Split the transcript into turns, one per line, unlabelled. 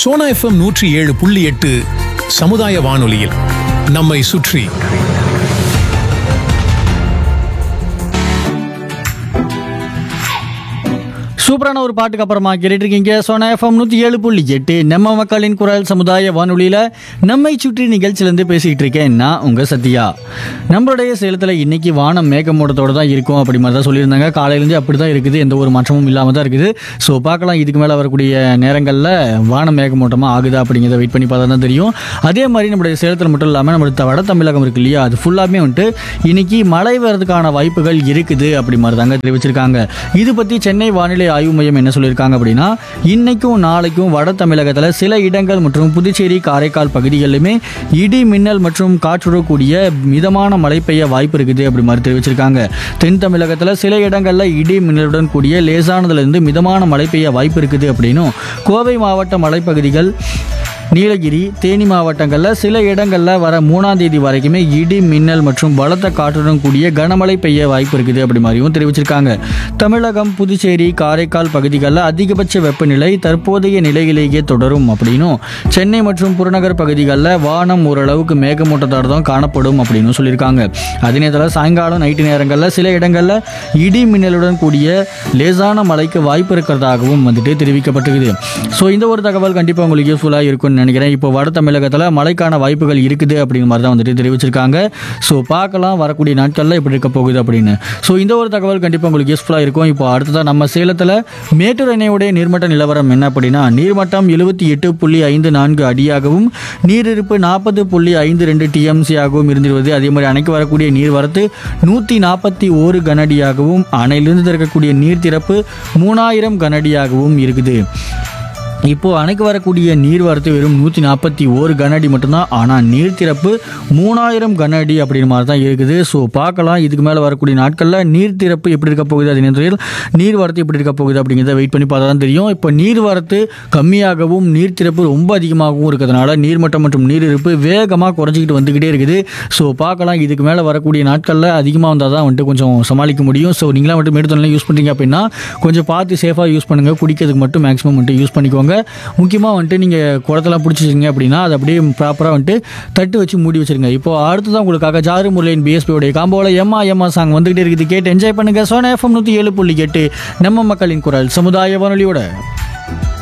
Sona FM நூற்றி ஏழு புள்ளி எட்டு சமுதாய வானொலியில் நம்மை சுற்றி
சூப்பரான ஒரு பாட்டுக்கு அப்புறமா கேட்டுட்டு இருக்கீங்க சோனா எஃப்எம் நூற்றி ஏழு புள்ளி எட்டு நம்ம மக்களின் குரல் சமுதாய வானொலியில் நம்மை சுற்றி நிகழ்ச்சியிலேருந்து பேசிக்கிட்டு இருக்கேன் நான் உங்கள் சத்யா நம்மளுடைய சேலத்தில் இன்னைக்கு வானம் மேகமூட்டத்தோடு தான் இருக்கும் அப்படி மாதிரி தான் சொல்லியிருந்தாங்க காலையிலேருந்து அப்படி தான் இருக்குது எந்த ஒரு மாற்றமும் இல்லாமல் தான் இருக்குது ஸோ பார்க்கலாம் இதுக்கு மேலே வரக்கூடிய நேரங்களில் வானம் மேகமூட்டமாக ஆகுதா அப்படிங்கிறத வெயிட் பண்ணி பார்த்தா தான் தெரியும் அதே மாதிரி நம்மளுடைய சேலத்தில் மட்டும் இல்லாமல் நம்மளுடைய வட தமிழகம் இருக்கு இல்லையா அது ஃபுல்லாமே வந்துட்டு இன்னைக்கு மழை வர்றதுக்கான வாய்ப்புகள் இருக்குது அப்படி மாதிரி தாங்க தெரிவிச்சிருக்காங்க இது பற்றி சென்னை வானிலை ஆய்வு மையம் என்ன சொல்லியிருக்காங்க அப்படின்னா இன்னைக்கும் நாளைக்கும் வட தமிழகத்தில் சில இடங்கள் மற்றும் புதுச்சேரி காரைக்கால் பகுதிகளிலுமே இடி மின்னல் மற்றும் காற்றுடக்கூடிய மிதமான மழை பெய்ய வாய்ப்பு இருக்குது அப்படி மாதிரி தெரிவிச்சிருக்காங்க தென் தமிழகத்தில் சில இடங்களில் இடி மின்னலுடன் கூடிய லேசானதுலேருந்து மிதமான மழை பெய்ய வாய்ப்பு இருக்குது அப்படின்னும் கோவை மாவட்ட மலைப்பகுதிகள் நீலகிரி தேனி மாவட்டங்களில் சில இடங்களில் வர மூணாம் தேதி வரைக்குமே இடி மின்னல் மற்றும் பலத்த காற்றுடன் கூடிய கனமழை பெய்ய வாய்ப்பு இருக்குது அப்படி மாதிரியும் தெரிவிச்சிருக்காங்க தமிழகம் புதுச்சேரி காரைக்கால் பகுதிகளில் அதிகபட்ச வெப்பநிலை தற்போதைய நிலையிலேயே தொடரும் அப்படின்னும் சென்னை மற்றும் புறநகர் பகுதிகளில் வானம் ஓரளவுக்கு மேகமூட்டத்தோடு தான் காணப்படும் அப்படின்னு சொல்லியிருக்காங்க அதே நேரத்தில் சாயங்காலம் நைட்டு நேரங்களில் சில இடங்களில் இடி மின்னலுடன் கூடிய லேசான மழைக்கு வாய்ப்பு இருக்கிறதாகவும் வந்துட்டு தெரிவிக்கப்பட்டிருக்குது ஸோ இந்த ஒரு தகவல் கண்டிப்பாக உங்களுக்கு யூஸ்ஃபுல்லாக இருக்கும்னு நினைக்கிறேன் இப்போ வட தமிழகத்தில் மழைக்கான வாய்ப்புகள் இருக்குது அப்படிங்கிற மாதிரி தான் வந்துட்டு தெரிவிச்சிருக்காங்க ஸோ பார்க்கலாம் வரக்கூடிய நாட்களில் எப்படி இருக்க போகுது அப்படின்னு ஸோ இந்த ஒரு தகவல் கண்டிப்பாக உங்களுக்கு யூஸ்ஃபுல்லாக இருக்கும் இப்போ அடுத்ததாக நம்ம சேலத்தில் மேட்டூர் அணையுடைய நீர்மட்ட நிலவரம் என்ன அப்படின்னா நீர்மட்டம் எழுபத்தி எட்டு புள்ளி ஐந்து நான்கு அடியாகவும் நீரிருப்பு நாற்பது புள்ளி ஐந்து ரெண்டு டிஎம்சி ஆகவும் இருந்திருவது அதே மாதிரி அணைக்கு வரக்கூடிய நீர்வரத்து நூற்றி நாற்பத்தி ஓரு கனஅடியாகவும் அணையிலிருந்து திறக்கக்கூடிய நீர் திறப்பு மூணாயிரம் கனஅடியாகவும் இருக்குது இப்போ அணைக்கு வரக்கூடிய நீர்வரத்து வெறும் நூற்றி நாற்பத்தி ஓரு கன அடி மட்டும்தான் ஆனால் நீர் திறப்பு மூணாயிரம் கன அடி அப்படின்ற மாதிரி தான் இருக்குது ஸோ பார்க்கலாம் இதுக்கு மேலே வரக்கூடிய நாட்களில் நீர் திறப்பு எப்படி இருக்க போகுது அதே நேரத்தில் நீர்வரத்து எப்படி இருக்க போகுது அப்படிங்கிறத வெயிட் பண்ணி பார்த்தா தான் தெரியும் இப்போ நீர்வரத்து கம்மியாகவும் நீர் திறப்பு ரொம்ப அதிகமாகவும் இருக்கிறதுனால நீர்மட்டம் மற்றும் நீர் இருப்பு வேகமாக குறைஞ்சிக்கிட்டு வந்துக்கிட்டே இருக்குது ஸோ பார்க்கலாம் இதுக்கு மேலே வரக்கூடிய நாட்களில் அதிகமாக வந்தால் தான் வந்துட்டு கொஞ்சம் சமாளிக்க முடியும் ஸோ நீங்களாம் வந்துட்டு மேடுத்தலாம் யூஸ் பண்ணுறீங்க அப்படின்னா கொஞ்சம் பார்த்து சேஃபாக யூஸ் பண்ணுங்கள் குடிக்கிறதுக்கு மட்டும் மேக்ஸிமம் வந்துட்டு யூஸ் பண்ணிக்கோங்க முக்கியமாக வந்துட்டு நீங்கள் குடத்தெல்லாம் பிடிச்சி வச்சிருங்க அப்படின்னா அதை அப்படியே ப்ராப்பராக வந்துட்டு தட்டு வச்சு மூடி வச்சிருங்க இப்போ அடுத்ததான் உங்களுக்காக ஜாரு முரளியின் பிஎஸ்பியோடைய காம்போவில் எம்மா எம்மா சாங் வந்துகிட்டே இருக்குது கேட்டு என்ஜாய் பண்ணுங்கள் சோனா எஃப்எம் நூற்றி ஏழு புள்ளி எட்டு நம்ம மக்களின் குரல் சமுதாய வானொலியோட